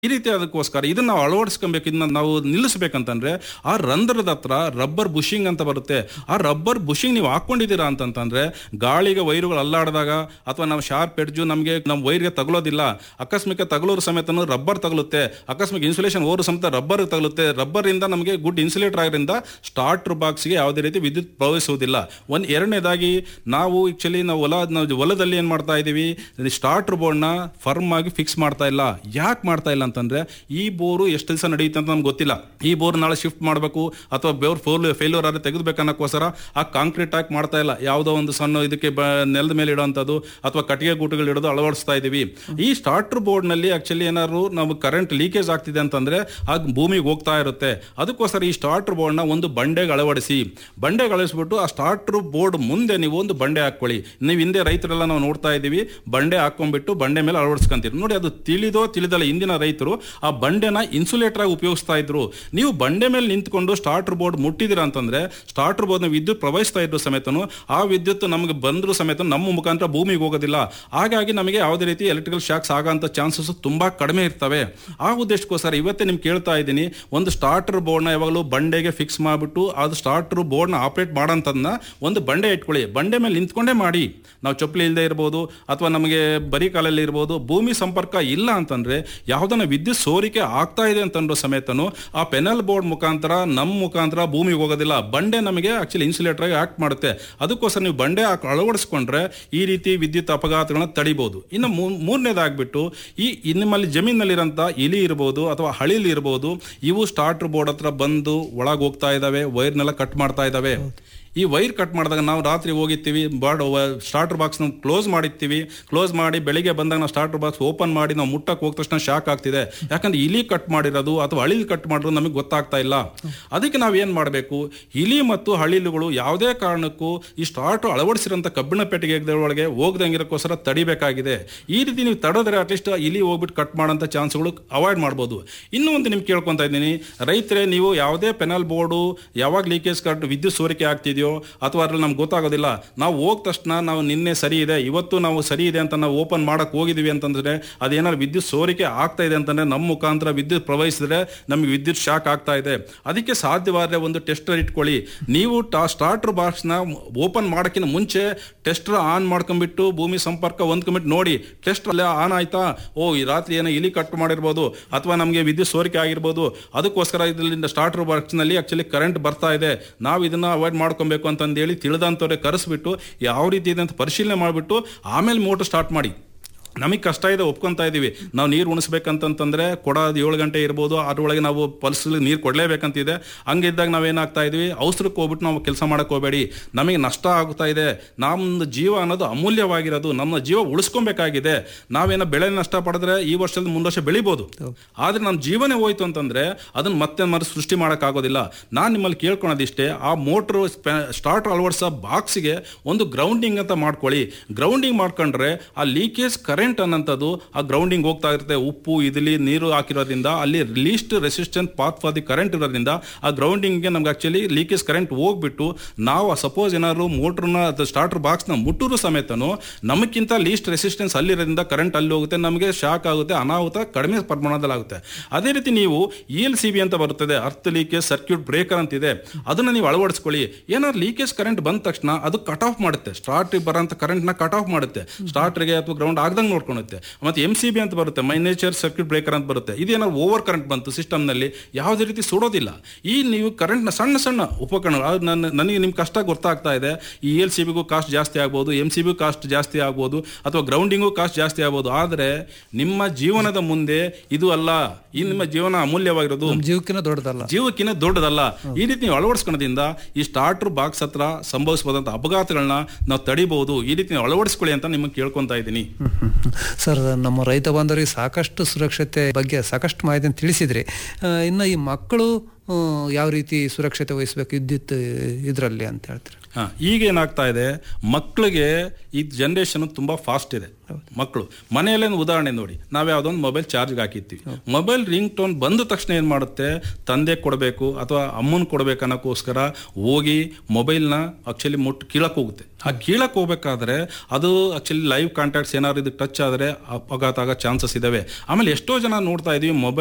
ಈ ರೀತಿ ಅದಕ್ಕೋಸ್ಕರ ಇದನ್ನ ನಾವು ಅಳವಡಿಸ್ಕೊಬೇಕು ಇದನ್ನ ನಾವು ನಿಲ್ಲಿಸ್ಬೇಕಂತಂದ್ರೆ ಆ ರಂಧ್ರದ ಹತ್ರ ರಬ್ಬರ್ ಬುಷಿಂಗ್ ಅಂತ ಬರುತ್ತೆ ಆ ರಬ್ಬರ್ ಬುಷಿಂಗ್ ನೀವು ಹಾಕೊಂಡಿದ್ದೀರಾ ಅಂತಂತಂದ್ರೆ ಗಾಳಿಗೆ ವೈರುಗಳು ಅಲ್ಲಾಡಿದಾಗ ಅಥವಾ ನಾವು ಶಾರ್ಪ್ ಎಡ್ಜು ನಮಗೆ ನಮ್ಮ ವೈರ್ಗೆ ತಗಲೋದಿಲ್ಲ ಅಕಸ್ಮಿಕ ತಗಲೋರು ಸಮೇತ ರಬ್ಬರ್ ತಗಲುತ್ತೆ ಅಕಸ್ಮಿಕ ಇನ್ಸುಲೇಷನ್ ಓರು ಸಮೇತ ರಬ್ಬರ್ ತಗಲುತ್ತೆ ರಬ್ಬರ್ ಇಂದ ನಮಗೆ ಗುಡ್ ಇನ್ಸುಲೇಟರ್ ಆಗೋದ್ರಿಂದ ಸ್ಟಾರ್ಟರ್ ಬಾಕ್ಸ್ಗೆ ಯಾವುದೇ ರೀತಿ ವಿದ್ಯುತ್ ಪ್ರವಹಿಸುವುದಿಲ್ಲ ಒಂದು ಎರಡನೇದಾಗಿ ನಾವು ಆಕ್ಚುಲಿ ನಾವು ಹೊಲ ನಾವು ಹೊಲದಲ್ಲಿ ಏನು ಮಾಡ್ತಾ ಇದ್ದೀವಿ ಸ್ಟಾರ್ಟರ್ ಬೋರ್ಡ್ನ ಫರ್ಮ್ ಆಗಿ ಫಿಕ್ಸ್ ಮಾಡ್ತಾ ಇಲ್ಲ ಯಾಕೆ ಮಾಡ್ತಾ ಇಲ್ಲ ಅಂತಂದ್ರೆ ಈ ಬೋರು ಎಷ್ಟು ದಿವಸ ನಡೆಯುತ್ತೆ ಅಂತ ನಮ್ಗೆ ಗೊತ್ತಿಲ್ಲ ಈ ಬೋರ್ ನಾಳೆ ಶಿಫ್ಟ್ ಮಾಡಬೇಕು ಅಥವಾ ಬೋರ್ ಫೋಲ್ ಫೇಲ್ಯೂರ್ ಆದ್ರೆ ತೆಗೆದುಬೇಕನ್ನೋಕ್ಕೋಸ್ಕರ ಆ ಕಾಂಕ್ರೀಟ್ ಹಾಕಿ ಮಾಡ್ತಾ ಇಲ್ಲ ಯಾವುದೋ ಒಂದು ಸಣ್ಣ ಇದಕ್ಕೆ ಬ- ನೆಲದ ಮೇಲೆ ಇಡುವಂಥದ್ದು ಅಥವಾ ಕಟ್ಟಿಗೆ ಗೂಟುಗಳು ಇಡೋದು ಅಳವಡಿಸ್ತಾ ಇದೀವಿ ಈ ಸ್ಟಾರ್ಟರ್ ಬೋರ್ಡ್ ನಲ್ಲಿ ಆಕ್ಚುಲಿ ಏನಾದ್ರು ನಾವು ಕರೆಂಟ್ ಲೀಕೇಜ್ ಆಗ್ತಿದೆ ಅಂತಂದ್ರೆ ಆಗ ಭೂಮಿಗೆ ಹೋಗ್ತಾ ಇರುತ್ತೆ ಅದಕ್ಕೋಸ್ಕರ ಈ ಸ್ಟಾರ್ಟರ್ ಬೋರ್ಡ್ ನ ಒಂದು ಬಂಡೆಗೆ ಅಳವಡಿಸಿ ಬಂಡೆಗೆ ಅಳವಡಿಸ್ಬಿಟ್ಟು ಆ ಸ್ಟಾರ್ಟರ್ ಬೋರ್ಡ್ ಮುಂದೆ ನೀವು ಒಂದು ಬಂಡೆ ಹಾಕೊಳ್ಳಿ ನೀವು ಹಿಂದೆ ರೈತರೆಲ್ಲ ನಾವು ನೋಡ್ತಾ ಇದೀವಿ ಬಂಡೆ ಹಾಕೊಂಡ್ಬಿಟ್ಟು ಬಂಡೆ ಮೇಲೆ ಅಳವಡಿಸ್ಕೊಂತೀರಿ ನೋಡಿ ಅದು ತಿಳಿದೋ ತಿಳಿದಲ್ಲ ಇಂದಿನ ರೈತರು ಆ ಬಂಡೆನ ಇನ್ಸುಲೇಟರ್ ಆಗಿ ಉಪಯೋಗಿಸ್ತಾ ಇದ್ರು ನೀವು ಬಂಡೆ ಮೇಲೆ ನಿಂತ್ಕೊಂಡು ಸ್ಟಾರ್ಟರ್ ಬೋರ್ಡ್ ಮುಟ್ಟಿದಿರ ಅಂತಂದ್ರೆ ಸ್ಟಾರ್ಟರ್ ಬೋರ್ಡ್ ವಿದ್ಯುತ್ ಪ್ರವಹಿಸ್ತಾ ಇದ್ರು ಸಮೇತನು ಆ ವಿದ್ಯುತ್ ನಮಗೆ ಬಂದ್ರು ಸಮೇತ ನಮ್ಮ ಮುಖಾಂತರ ಭೂಮಿಗೆ ಹೋಗೋದಿಲ್ಲ ಹಾಗಾಗಿ ನಮಗೆ ಯಾವುದೇ ರೀತಿ ಎಲೆಕ್ಟ್ರಿಕಲ್ ಶಾಕ್ಸ್ ಆಗೋಂಥ ಚಾನ್ಸಸ್ ತುಂಬಾ ಕಡಿಮೆ ಇರ್ತವೆ ಆ ಉದ್ದೇಶಕ್ಕೋಸ್ಕರ ಇವತ್ತೇ ನಿಮ್ಗೆ ಕೇಳ್ತಾ ಇದ್ದೀನಿ ಒಂದು ಸ್ಟಾರ್ಟರ್ ಬೋರ್ಡ್ನ ಯಾವಾಗಲೂ ಬಂಡೆಗೆ ಫಿಕ್ಸ್ ಮಾಡಿಬಿಟ್ಟು ಅದು ಸ್ಟಾರ್ಟರ್ ಬೋರ್ಡ್ನ ಆಪರೇಟ್ ಮಾಡೋಂಥದ್ದನ್ನ ಒಂದು ಬಂಡೆ ಇಟ್ಕೊಳ್ಳಿ ಬಂಡೆ ಮೇಲೆ ನಿಂತ್ಕೊಂಡೇ ಮಾಡಿ ನಾವು ಚಪ್ಪಲಿ ಇಲ್ಲದೆ ಇರ್ಬೋದು ಅಥವಾ ನಮಗೆ ಬರೀ ಕಾಲಲ್ಲಿ ಇರ್ಬೋದು ಭೂಮಿ ಸಂಪರ್ಕ ಇಲ್ಲ ಅಂತಂದ್ರೆ ಯಾವುದನ್ನ ವಿದ್ಯುತ್ ಸೋರಿಕೆ ಆಗ್ತಾ ಇದೆ ಅಂತಂದ್ರೂ ಸಮೇತನು ಆ ಪೆನಲ್ ಬೋರ್ಡ್ ಮುಖಾಂತರ ನಮ್ಮ ಮುಖಾಂತರ ಭೂಮಿಗೆ ಹೋಗೋದಿಲ್ಲ ಬಂಡೆ ನಮಗೆ ಆಕ್ಚುಲಿ ಇನ್ಸುಲೇಟರ್ ಆಗಿ ಆಕ್ಟ್ ಮಾಡುತ್ತೆ ಅದಕ್ಕೋಸ್ಕರ ನೀವು ಬಂಡೆ ಹಾಕ್- ಅಳವಡಿಸ್ಕೊಂಡ್ರೆ ಈ ರೀತಿ ವಿದ್ಯುತ್ ಅಪಘಾತಗಳನ್ನ ತಡಿಬಹುದು ಇನ್ನು ಮೂ- ಮೂರನೇದಾಗ್ಬಿಟ್ಟು ಈ ಈ ನಿಮ್ಮಲ್ಲಿ ಜಮೀನಲ್ಲಿರೋಂಥ ಇಲಿ ಇರ್ಬೋದು ಅಥವಾ ಹಳಿಲಿ ಇರ್ಬೋದು ಇವು ಸ್ಟಾರ್ಟರ್ ಬೋರ್ಡ್ ಹತ್ರ ಬಂದು ಒಳಗೆ ಹೋಗ್ತಾ ಇದಾವೆ ವೈರ್ನೆಲ್ಲ ಕಟ್ ಮಾಡ್ತಾ ಇದಾವೆ ಈ ವೈರ್ ಕಟ್ ಮಾಡಿದಾಗ ನಾವು ರಾತ್ರಿ ಹೋಗಿರ್ತೀವಿ ಬಾಡ್ ಸ್ಟಾರ್ಟರ್ ಬಾಕ್ಸ್ ನಾವು ಕ್ಲೋಸ್ ಮಾಡಿರ್ತೀವಿ ಕ್ಲೋಸ್ ಮಾಡಿ ಬೆಳಿಗ್ಗೆ ಬಂದಾಗ ನಾವು ಸ್ಟಾರ್ಟರ್ ಬಾಕ್ಸ್ ಓಪನ್ ಮಾಡಿ ನಾವು ಮುಟ್ಟಕ್ಕೆ ಹೋದ ತಕ್ಷಣ ಶಾಕ್ ಆಗ್ತಿದೆ ಯಾಕಂದ್ರೆ ಇಲಿ ಕಟ್ ಮಾಡಿರೋದು ಅಥವಾ ಹಳಿಲಿ ಕಟ್ ಮಾಡಿರೋದು ನಮಗೆ ಗೊತ್ತಾಗ್ತಾ ಇಲ್ಲ ಅದಕ್ಕೆ ನಾವು ಏನು ಮಾಡಬೇಕು ಇಲಿ ಮತ್ತು ಹಳಿಲುಗಳು ಯಾವುದೇ ಕಾರಣಕ್ಕೂ ಈ ಸ್ಟಾರ್ಟರ್ ಅಳವಡಿಸಿರೋಂಥ ಕಬ್ಬಿಣ ಪೆಟ್ಟಿಗೆ ಒಳಗೆ ಹೋಗ್ದಂಗಿರೋಕ್ಕೋಸ್ಕರ ತಡಿಬೇಕಾಗಿದೆ ಈ ರೀತಿ ನೀವು ತಡೆದ್ರೆ ಅಟ್ಲೀಸ್ಟ್ ಇಲಿ ಹೋಗ್ಬಿಟ್ಟು ಕಟ್ ಮಾಡೋಂಥ ಚಾನ್ಸ್ಗಳು ಅವಾಯ್ಡ್ ಮಾಡ್ಬೋದು ಇನ್ನೂ ಒಂದು ನಿಮ್ಗೆ ಕೇಳ್ಕೊತಾ ಇದ್ದೀನಿ ರೈತರೇ ನೀವು ಯಾವುದೇ ಪೆನಲ್ ಬೋರ್ಡು ಯಾವಾಗ ಲೀಕೇಜ್ ಕಟ್ ವಿದ್ಯುತ್ ಸೋರಿಕೆ ಆಗ್ತಿದೆಯೋ ಅಥವಾ ಅದ್ರಲ್ಲಿ ನಮ್ಗೆ ಗೊತ್ತಾಗೋದಿಲ್ಲ ನಾವು ಹೋದ ತಕ್ಷಣ ನಾವು ನಿನ್ನೆ ಸರಿ ಇದೆ ಇವತ್ತು ನಾವು ಸರಿ ಇದೆ ಅಂತ ನಾವು ಓಪನ್ ಮಾಡಕ್ ಹೋಗಿದೀವಿ ಅಂತಂದ್ರೆ ಅದೇನಾದ್ರು ವಿದ್ಯುತ್ ಸೋರಿಕೆ ಆಗ್ತಾ ಇದೆ ಅಂತಂದ್ರೆ ನಮ್ಮ ಮುಖಾಂತರ ವಿದ್ಯುತ್ ಪ್ರವಹಿಸಿದ್ರೆ ನಮಗೆ ವಿದ್ಯುತ್ ಶಾಕ್ ಆಗ್ತಾ ಇದೆ ಅದಕ್ಕೆ ಸಾಧ್ಯವಾದ್ರೆ ಒಂದು ಟೆಸ್ಟರ್ ಇಟ್ಕೊಳ್ಳಿ ನೀವು ಸ್ಟಾರ್ಟರ್ ಬಾಕ್ಸ್ನ ಓಪನ್ ಮಾಡೋಕ್ಕಿಂತ ಮುಂಚೆ ಟೆಸ್ಟರ್ ಆನ್ ಮಾಡ್ಕೊಂಡ್ಬಿಟ್ಟು ಭೂಮಿ ಸಂಪರ್ಕ ಹೊಂದ್ಕೊಂಡ್ಬಿಟ್ಟು ನೋಡಿ ಟೆಸ್ಟ್ ಅಲ್ಲೇ ಆನ್ ಆಯ್ತಾ ಓ ಈ ರಾತ್ರಿ ಏನೋ ಇಲಿ ಕಟ್ ಮಾಡಿರ್ಬೋದು ಅಥವಾ ನಮಗೆ ವಿದ್ಯುತ್ ಸೋರಿಕೆ ಆಗಿರ್ಬೋದು ಅದಕ್ಕೋಸ್ಕರ ಇದರಿಂದ ಸ್ಟಾರ್ಟರ್ ಬಾಕ್ಸ್ನಲ್ಲಿ ಆಕ್ಚುಲಿ ಕರೆಂಟ್ ಬರ್ತಾ ಇದೆ ನಾವು ಇದನ್ನ ಅವಾಯ್ಡ್ ಮಾಡ್ಕೊಬೇಕು ಅಂತಂದೇಳಿ ತಿಳಿದಂಥವ್ರೆ ಕರೆಸ್ಬಿಟ್ಟು ಯಾವ ರೀತಿ ಇದೆ ಅಂತ ಪರಿಶೀಲನೆ ಮಾಡಿಬಿಟ್ಟು ಆಮೇಲೆ ಮೋಟರ್ ಸ್ಟಾರ್ಟ್ ಮಾಡಿ ನಮಗೆ ಕಷ್ಟ ಇದೆ ಒಪ್ಕೊಂತಾ ಇದೀವಿ ನಾವು ನೀರು ಉಣಿಸ್ಬೇಕಂತಂತಂದ್ರೆ ಕೊಡ ಏಳು ಗಂಟೆ ಇರ್ಬೋದು ಅದ್ರೊಳಗೆ ನಾವು ಪಲ್ಸ್ ನೀರು ಕೊಡಲೇಬೇಕಂತಿದೆ ಹಂಗಿದ್ದಾಗ ನಾವೇನಾಗ್ತಾ ಇದೀವಿ ಅವಸರಕ್ಕೆ ಹೋಗ್ಬಿಟ್ಟು ನಾವು ಕೆಲಸ ಮಾಡಕ್ ಹೋಗಬೇಡಿ ನಮಗೆ ನಷ್ಟ ಆಗ್ತಾ ಇದೆ ನಮ್ದು ಜೀವ ಅನ್ನೋದು ಅಮೂಲ್ಯವಾಗಿರೋದು ನಮ್ಮ ಜೀವ ಉಳಿಸ್ಕೊಬೇಕಾಗಿದೆ ನಾವೇನೋ ಬೆಳೆ ನಷ್ಟ ಪಡೆದ್ರೆ ಈ ವರ್ಷದ ಮುಂದೆ ವರ್ಷ ಬೆಳಿಬೋದು ಆದ್ರೆ ನಮ್ಮ ಜೀವನೇ ಹೋಯ್ತು ಅಂತಂದ್ರೆ ಅದನ್ನ ಮತ್ತೆ ಮರು ಸೃಷ್ಟಿ ಮಾಡೋಕ್ಕಾಗೋದಿಲ್ಲ ನಾನು ನಿಮ್ಮಲ್ಲಿ ಕೇಳ್ಕೊಳೋದಿಷ್ಟೇ ಆ ಮೋಟ್ರ್ ಸ್ಟಾರ್ಟರ್ ಅಳವಡಿಸೋ ಬಾಕ್ಸ್ಗೆ ಒಂದು ಗ್ರೌಂಡಿಂಗ್ ಅಂತ ಮಾಡ್ಕೊಳ್ಳಿ ಗ್ರೌಂಡಿಂಗ್ ಮಾಡ್ಕೊಂಡ್ರೆ ಆ ಲೀಕೇಜ್ ಕರೆಂಟ್ ಅನ್ನೋಂಥದ್ದು ಆ ಗ್ರೌಂಡಿಂಗ್ ಹೋಗ್ತಾ ಇರುತ್ತೆ ಉಪ್ಪು ಇದಿಲಿ ನೀರು ಹಾಕಿರೋದ್ರಿಂದ ಅಲ್ಲಿ least resistant path for the current ಇರೋದ್ರಿಂದ ಆ ಗ್ರೌಂಡಿಂಗ್ಗೆ ನಮ್ಗೆ ಆಕ್ಚುಲಿ ಲೀಕೇಜ್ ಕರೆಂಟ್ ಹೋಗ್ಬಿಟ್ಟು ನಾವು ಸಪೋಸ್ ಏನಾದ್ರು ಮೋಟ್ರನ್ನ ಸ್ಟಾರ್ಟರ್ ಬಾಕ್ಸ್ನ ಮುಟ್ಟೂರು ಸಮೇತನು ನಮಗಿಂತ ಲೀಸ್ಟ್ ರೆಸಿಸ್ಟೆನ್ಸ್ ಅಲ್ಲಿರೋದ್ರಿಂದ ಕರೆಂಟ್ ಅಲ್ಲಿ ಹೋಗುತ್ತೆ ನಮಗೆ ಶಾಕ್ ಆಗುತ್ತೆ ಅನಾಹುತ ಕಡಿಮೆ ಪ್ರಮಾಣದಲ್ಲಿ ಆಗುತ್ತೆ ಅದೇ ರೀತಿ ನೀವು ಇ ಎಲ್ ಸಿ ಬಿ ಅಂತ ಬರುತ್ತದೆ ಅರ್ತ್ ಲೀಕೇಜ್ ಸರ್ಕ್ಯೂಟ್ ಬ್ರೇಕರ್ ಅಂತಿದೆ ಅದನ್ನ ನೀವು ಅಳವಡಿಸ್ಕೊಳ್ಳಿ ಏನಾದ್ರು ಲೀಕೇಜ್ ಕರೆಂಟ್ ಬಂದ ತಕ್ಷಣ ಅದು ಕಟ್ ಆಫ್ ಮಾಡುತ್ತೆ ಸ್ಟಾರ್ಟ್ ಬರೋಂಥ ಕರೆಂಟ್ನ ಕಟ್ ಆಫ್ ಮಾಡುತ್ತೆ ಸ್ಟಾರ್ಟ್ಗೆ ಅಥವಾ ಗ್ರೌಂಡ್ ಆಗ್ದಂಗೆ ನೋಡ್ಕೊಳುತ್ತೆ ಮತ್ತೆ ಎಂ ಸಿ ಬಿ ಅಂತ ಬರುತ್ತೆ ಮೈನೇಚರ್ ಸರ್ಕ್ಯೂಟ್ ಬ್ರೇಕರ್ ಅಂತ ಬರುತ್ತೆ ಇದೇನಾದ್ರು ಓವರ್ ಕರೆಂಟ್ ಬಂತು ಸಿಸ್ಟಮ್ನಲ್ಲಿ ಯಾವುದೇ ರೀತಿ ಸುಡೋದಿಲ್ಲ ಈ ನೀವು ಕರೆಂಟ್ನ ಸಣ್ಣ ಸಣ್ಣ ಉಪಕರಣಗಳು ಅದು ನನ್ನ ನನಗೆ ನಿಮ್ಮ ಕಷ್ಟ ಗೊತ್ತಾಗ್ತಾ ಇದೆ ಈ ಎಲ್ ಸಿ ಬಿಗೂ ಕಾಸ್ಟ್ ಜಾಸ್ತಿ ಆಗ್ಬೋದು ಎಂ ಸಿ ಬಿಗೂ ಕಾಸ್ಟ್ ಜಾಸ್ತಿ ಆಗ್ಬೋದು ಅಥವಾ ಗ್ರೌಂಡಿಂಗು ಕಾಸ್ಟ್ ಜಾಸ್ತಿ ಆಗ್ಬೋದು ಆದರೆ ನಿಮ್ಮ ಜೀವನದ ಮುಂದೆ ಇದು ಅಲ್ಲ ಈ ನಿಮ್ಮ ಜೀವನ ಅಮೂಲ್ಯವಾಗಿರೋದು ನಮ್ಮ ಜೀವಕ್ಕಿಂತ ದೊಡ್ಡದಲ್ಲ ಜೀವಕ್ಕಿಂತ ದೊಡ್ಡದಲ್ಲ ಈ ರೀತಿ ನೀವು ಅಳವಡಿಸ್ಕೊಳ್ಳೋದ್ರಿಂದ ಈ ಸ್ಟಾರ್ಟರ್ ಬಾಕ್ಸ್ ಹತ್ರ ಸಂಭವಿಸಬಹುದಂತ ಅಪಘಾತಗಳನ್ನ ನಾವು ತಡಿಬಹುದು ಈ ರೀತಿ ನೀವು ಅಳವಡಿಸ್ಕೊಳ್ಳಿ ಅಂತ ನಿಮಗೆ ಕೇಳ್ಕೊಂತಾ ಇದ್ದೀನಿ ಸರ್ ನಮ್ಮ ರೈತ ಬಾಂಧವರಿಗೆ ಸಾಕಷ್ಟು ಸುರಕ್ಷತೆ ಬಗ್ಗೆ ಸಾಕಷ್ಟು ಮಾಹಿತಿಯನ್ನು ತಿಳಿಸಿದ್ರಿ ಆ, ಇನ್ನು ಈ ಮಕ್ಕಳು ಆ, ಯಾವ ರೀತಿ ಸುರಕ್ಷತೆ ವಹಿಸ್ಬೇಕು ವಿದ್ಯುತ್ ಇದರಲ್ಲಿ ಅಂತ ಹೇಳ್ತಾರೆ ಹಾ ಈಗ ಏನಾಗ್ತಾ ಇದೆ ಮಕ್ಕಳಿಗೆ ಈ ಜನ್ರೇಷನ್ ತುಂಬಾ ಫಾಸ್ಟ್ ಇದೆ ಮಕ್ಕಳು ಮನೆಯಲ್ಲೇ ಒಂದು ಉದಾಹರಣೆ ನೋಡಿ ನಾವ್ ಯಾವ್ದೊಂದು ಮೊಬೈಲ್ ಚಾರ್ಜ್ಗೆ ಹಾಕಿರ್ತೀವಿ ಮೊಬೈಲ್ ರಿಂಗ್ ಟೋನ್ ಬಂದ ತಕ್ಷಣ ಏನ್ ಮಾಡುತ್ತೆ ತಂದೆ ಕೊಡಬೇಕು ಅಥವಾ ಅಮ್ಮನ್ ಕೊಡ್ಬೇಕು ಅನ್ನೋಕ್ಕೋಸ್ಕರ ಹೋಗಿ ಮೊಬೈಲ್ನ ಆಕ್ಚುಲಿ ಮುಟ್ಟು ಕೀಳಕ್ ಹೋಗುತ್ತೆ ಆ ಕೀಳಕ್ ಹೋಗ್ಬೇಕಾದ್ರೆ ಅದು ಆಕ್ಚುಲಿ ಲೈವ್ ಕಾಂಟ್ಯಾಕ್ಟ್ಸ್ ಏನಾದ್ರು ಇದಕ್ಕೆ ಟಚ್ ಆದ್ರೆ ಅಪಘಾತ ಆಗೋ ಚಾನ್ಸಸ್ ಇದಾವೆ ಆಮೇಲೆ ಎಷ್ಟೋ ಜನ ನೋಡ್ತಾ ಇದೀವಿ ಮೊಬೈಲ್